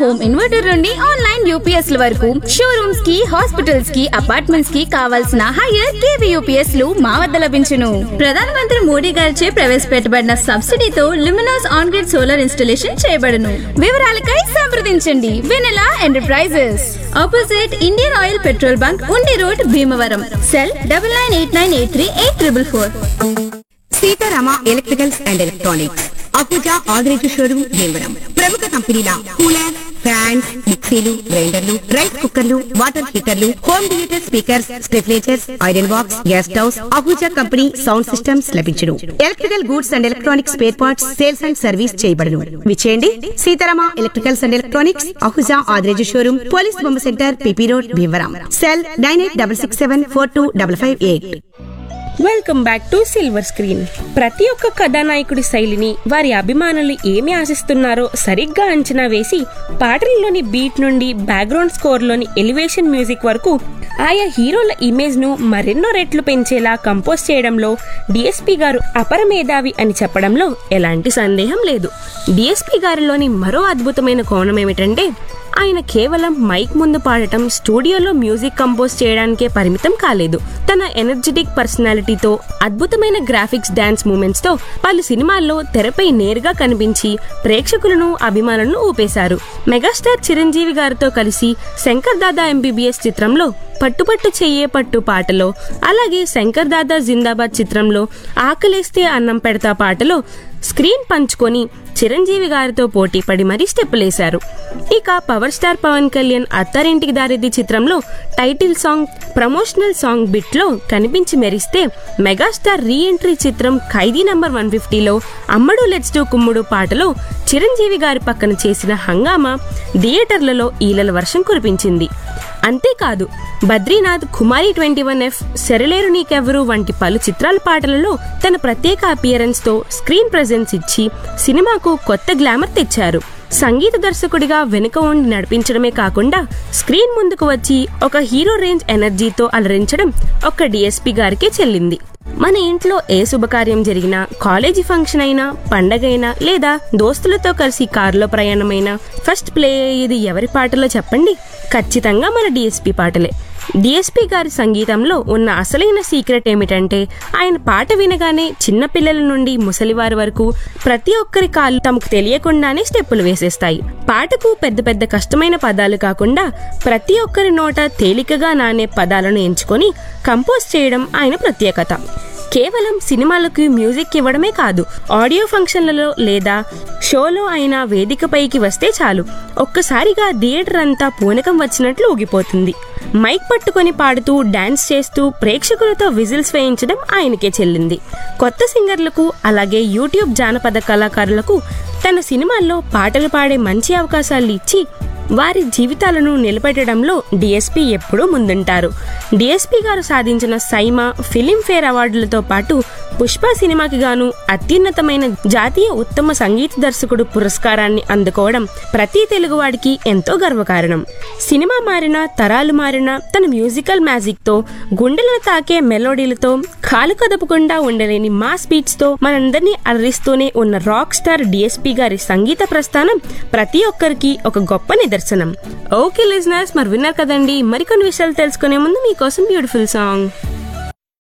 home inverter నుండి online UPS ల వరకు షోరూమ్స్ కి హాస్పిటల్స్ కి అపార్ట్మెంట్స్ కి కావాల్సిన హైయర్ కేవీ యూపీఎస్ లు మా వద్ద లభించును ప్రధానమంత్రి మోడీ గారిచే ప్రవేశపెట్టబడిన సబ్సిడీతో Luminous on grid solar installation చేయబడను వివరాలకై సంప్రదించండి Vennela enterprises opposite Indian Oil petrol bunk Undi road Bhimavaram cell double nine eight nine eight three eight triple four Seetharama electricals and electronics Ahuja Adireju showroom Bhimavaram ప్రముఖ కంపెనీల కూలర్ ఫ్యాన్స్ మిక్సీలు గ్రైండర్లు రైస్ కుక్కర్లు వాటర్ హీటర్లు హోమ్ థియేటర్ స్పీకర్స్ స్టెఫ్లేచర్స్ iron box gas stoves Ahuja company sound systems లభించును electrical goods and electronics spare parts sales and service చేయబడును విచేయండి Seetharama electricals and electronics Ahuja Adireju showroom police బొమ్మ centre PP road Bhimavaram cell nine eight double six seven four two double five eight welcome back to silver screen ప్రతి ఒక్క కథానాయకుడి శైలిని వారి అభిమానులు ఏమి ఆశిస్తున్నారో సరిగ్గా అంచనా వేసి పాటలలోని బీట్ నుండి బ్యాక్గ్రౌండ్ స్కోర్లోని ఎలివేషన్ మ్యూజిక్ వరకు ఆయా హీరోల ఇమేజ్ ను మరెన్నో రెట్లు పెంచేలా కంపోజ్ చేయడంలో డిఎస్పి గారు అపర మేధావి అని చెప్పడంలో ఎలాంటి సందేహం లేదు డిఎస్పి గారిలోని మరో అద్భుతమైన కోణం ఏమిటంటే ఆయన కేవలం మైక్ ముందు పాడటం స్టూడియోలో మ్యూజిక్ కంపోజ్ చేయడానికే పరిమితం కాలేదు తన ఎనర్జెటిక్ పర్సనాలిటీతో అద్భుతమైన గ్రాఫిక్స్ డాన్స్ మూమెంట్స్ తో పలు సినిమాల్లో తెరపై నేరుగా కనిపించి ప్రేక్షకులను అభిమానులను ఊపేశారు మెగాస్టార్ చిరంజీవి గారితో కలిసి శంకర్ దాదా ఎంబీబీఎస్ చిత్రంలో పట్టుపట్టు చెయ్యే పట్టు పాటలో అలాగే శంకర్ దాదా జిందాబాద్ చిత్రంలో ఆకలేస్తే అన్నం పెడతా పాటలో స్క్రీన్ పంచుకొని చిరంజీవి గారితో పోటీ పడి మరీ స్టెప్పులేశారు ఇక పవర్ స్టార్ పవన్ కళ్యాణ్ అత్తారింటికి దారిది చిత్రంలో title song promotional song bit లో కనిపించి మెరిస్తే మెగాస్టార్ రీ ఎంట్రీ చిత్రం ఖైదీ నంబర్ వన్ ఫిఫ్టీలో అమ్మడు లెట్స్ డూ కుమ్ముడు పాటలో చిరంజీవి గారి పక్కన చేసిన హంగామా థియేటర్లలో ఈలల వర్షం కురిపించింది అంతేకాదు Badrinath Kumari twenty one F Sarileru Neekevvaru వంటి పలు చిత్రాల పాటలలో తన ప్రత్యేక అపియరెన్స్ తో స్క్రీన్ ప్రెజెన్స్ ఇచ్చి సినిమాకు కొత్త గ్లామర్ తెచ్చారు సంగీత దర్శకుడిగా వెనుక ఉండి నడిపించడమే కాకుండా స్క్రీన్ ముందుకు వచ్చి ఒక హీరో రేంజ్ ఎనర్జీతో అలరించడం ఒక్క డిఎస్పి గారికే చెల్లింది మన ఇంట్లో ఏ శుభకార్యం జరిగినా కాలేజీ ఫంక్షన్ అయినా పండగైనా లేదా దోస్తులతో కలిసి కారులో ప్రయాణమైనా ఫస్ట్ ప్లే అయ్యేది ఎవరి పాటలో చెప్పండి ఖచ్చితంగా మన డిఎస్పి పాటలే డిఎస్పి గారి సంగీతంలో ఉన్న అసలైన సీక్రెట్ ఏమిటంటే ఆయన పాట వినగానే చిన్న పిల్లల నుండి ముసలివారి వరకు ప్రతి ఒక్కరి కాళ్ళు తమకు తెలియకుండానే స్టెప్పులు వేసేస్తాయి పాటకు పెద్ద పెద్ద కష్టమైన పదాలు కాకుండా ప్రతి ఒక్కరి నోట తేలికగా నానే పదాలను ఎంచుకొని కంపోజ్ చేయడం ఆయన ప్రత్యేకత కేవలం సినిమాలకు మ్యూజిక్ ఇవ్వడమే కాదు ఆడియో ఫంక్షన్లలో లేదా షోలో అయినా వేదికపైకి వస్తే చాలు ఒక్కసారిగా థియేటర్ అంతా పూనకం వచ్చినట్లు ఊగిపోతుంది మైక్ పట్టుకొని పాడుతూ డాన్స్ చేస్తూ ప్రేక్షకులతో విజిల్స్ వేయించడం ఆయనకే చెల్లింది కొత్త సింగర్లకు అలాగే యూట్యూబ్ జానపద కళాకారులకు తన సినిమాల్లో పాటలు పాడే మంచి అవకాశాలు ఇచ్చి వారి జీవితాలను నిలబెట్టడంలో డిఎస్పి ఎప్పుడూ ముందుంటారు డిఎస్పి గారు సాధించిన సైమా ఫిలింఫేర్ అవార్డులతో పాటు పుష్ప సినిమాకి గాను అత్యున్నతమైన జాతీయ ఉత్తమ సంగీత దర్శకుడు పురస్కారాన్ని అందుకోవడం ప్రతి తెలుగువాడికి ఎంతో గర్వకారణం సినిమా మారినా తరాలు మారినా తన మ్యూజికల్ మ్యాజిక్ తో గుండెలను తాకే మెలోడీలతో కాలు కదపకుండా ఉండలేని మాస్ బీట్స్ తో మనందరినీ అలరిస్తూనే ఉన్న రాక్ స్టార్ డిఎస్పి గారి సంగీత ప్రస్థానం ప్రతి ఒక్కరికి ఒక గొప్ప నిదర్శనం ఓకే లిజనర్స్ మరి విన్నారు కదండి మరికొన్ని విషయాలు తెలుసుకునే ముందు మీకోసం బ్యూటిఫుల్ సాంగ్